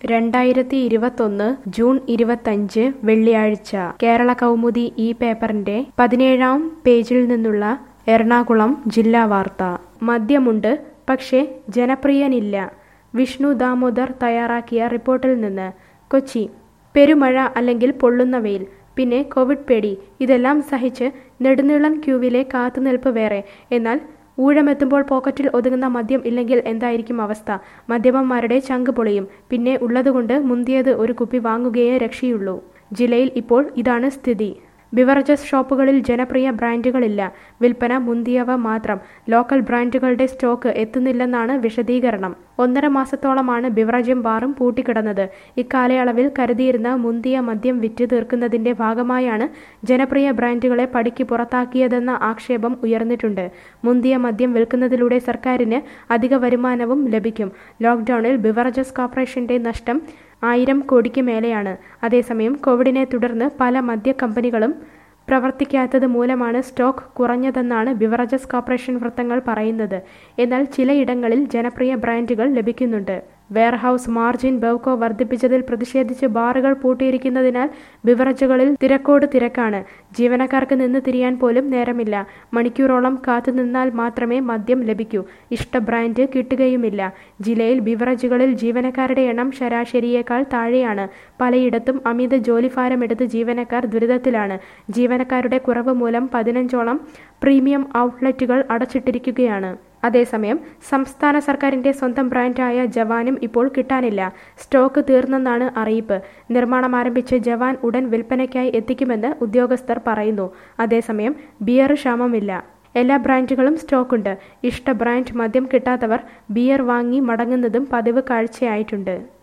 രണ്ടായിരത്തി ഇരുപത്തൊന്ന് ജൂൺ ഇരുപത്തഞ്ച് വെള്ളിയാഴ്ച കേരള കൗമുദി ഈ പേപ്പറിന്റെ പതിനേഴാം പേജിൽ നിന്നുള്ള എറണാകുളം ജില്ലാ വാർത്ത മദ്യമുണ്ട് പക്ഷേ ജനപ്രിയനില്ല വിഷ്ണു ദാമോദർ തയ്യാറാക്കിയ റിപ്പോർട്ടിൽ നിന്ന് കൊച്ചി പെരുമഴ അല്ലെങ്കിൽ പൊള്ളുന്ന വെയിൽ പിന്നെ കോവിഡ് പേടി ഇതെല്ലാം സഹിച്ച് നെടുനീളൻ ക്യൂവിലെ കാത്തുനിൽപ്പ് വേറെ എന്നാൽ ഊഴമെത്തുമ്പോൾ പോക്കറ്റിൽ ഒതുങ്ങുന്ന മദ്യം ഇല്ലെങ്കിൽ എന്തായിരിക്കും അവസ്ഥ മദ്യപന്മാരുടെ ചങ്ക് പൊളിയും പിന്നെ ഉള്ളതുകൊണ്ട് മുന്തിയത് ഒരു കുപ്പി വാങ്ങുകയേ രക്ഷയുള്ളൂ ജില്ലയിൽ ഇപ്പോൾ ഇതാണ് സ്ഥിതി ബിവറേജസ് ഷോപ്പുകളിൽ ജനപ്രിയ ബ്രാൻഡുകളില്ല വിൽപ്പന മുന്തിയവ മാത്രം ലോക്കൽ ബ്രാൻഡുകളുടെ സ്റ്റോക്ക് എത്തുന്നില്ലെന്നാണ് വിശദീകരണം ഒന്നര മാസത്തോളമാണ് ബിവറേജും ബാറും പൂട്ടിക്കിടന്നത് ഇക്കാലയളവിൽ കരുതിയിരുന്ന മുന്തിയ മദ്യം വിറ്റ് തീർക്കുന്നതിന്റെ ഭാഗമായാണ് ജനപ്രിയ ബ്രാൻഡുകളെ പടിക്ക് പുറത്താക്കിയതെന്ന ആക്ഷേപം ഉയർന്നിട്ടുണ്ട് മുന്തിയ മദ്യം വിൽക്കുന്നതിലൂടെ സർക്കാരിന് അധിക വരുമാനവും ലഭിക്കും ലോക്ഡൌണിൽ ബിവറേജസ് കോർപ്പറേഷന്റെ നഷ്ടം ആയിരം കോടിക്ക് മേലെയാണ് അതേസമയം കോവിഡിനെ തുടർന്ന് പല മദ്യ കമ്പനികളും പ്രവർത്തിക്കാത്തത് മൂലമാണ് സ്റ്റോക്ക് കുറഞ്ഞതെന്നാണ് ബിവറേജസ് കോർപ്പറേഷൻ വൃത്തങ്ങൾ പറയുന്നത് എന്നാൽ ചിലയിടങ്ങളിൽ ജനപ്രിയ ബ്രാൻഡുകൾ ലഭിക്കുന്നുണ്ട് വെയർഹൌസ് മാർജിൻ ബെവ്കോ വർദ്ധിപ്പിച്ചതിൽ പ്രതിഷേധിച്ച് ബാറുകൾ പൂട്ടിയിരിക്കുന്നതിനാൽ ബിവറേജുകളിൽ തിരക്കോട് തിരക്കാണ് ജീവനക്കാർക്ക് നിന്ന് തിരിയാൻ പോലും നേരമില്ല മണിക്കൂറോളം കാത്തുനിന്നാൽ മാത്രമേ മദ്യം ലഭിക്കൂ ഇഷ്ട ബ്രാൻഡ് കിട്ടുകയുമില്ല ജില്ലയിൽ ബിവറേജുകളിൽ ജീവനക്കാരുടെ എണ്ണം ശരാശരിയേക്കാൾ താഴെയാണ് പലയിടത്തും അമിത ജോലിഭാരമെടുത്ത് ജീവനക്കാർ ദുരിതത്തിലാണ് ജീവനക്കാരുടെ കുറവ് മൂലം പതിനഞ്ചോളം പ്രീമിയം ഔട്ട്ലെറ്റുകൾ അടച്ചിട്ടിരിക്കുകയാണ് അതേസമയം സംസ്ഥാന സർക്കാരിന്റെ സ്വന്തം ബ്രാൻഡായ ജവാനും ഇപ്പോൾ കിട്ടാനില്ല സ്റ്റോക്ക് തീർന്നെന്നാണ് അറിയിപ്പ് നിർമ്മാണം ആരംഭിച്ച് ജവാൻ ഉടൻ വിൽപ്പനയ്ക്കായി എത്തിക്കുമെന്ന് ഉദ്യോഗസ്ഥർ പറയുന്നു അതേസമയം ബിയർ ക്ഷാമമില്ല എല്ലാ ബ്രാൻഡുകളും സ്റ്റോക്കുണ്ട് ഇഷ്ട ബ്രാൻഡ് മദ്യം കിട്ടാത്തവർ ബിയർ വാങ്ങി മടങ്ങുന്നതും പതിവ് കാഴ്ചയായിട്ടുണ്ട്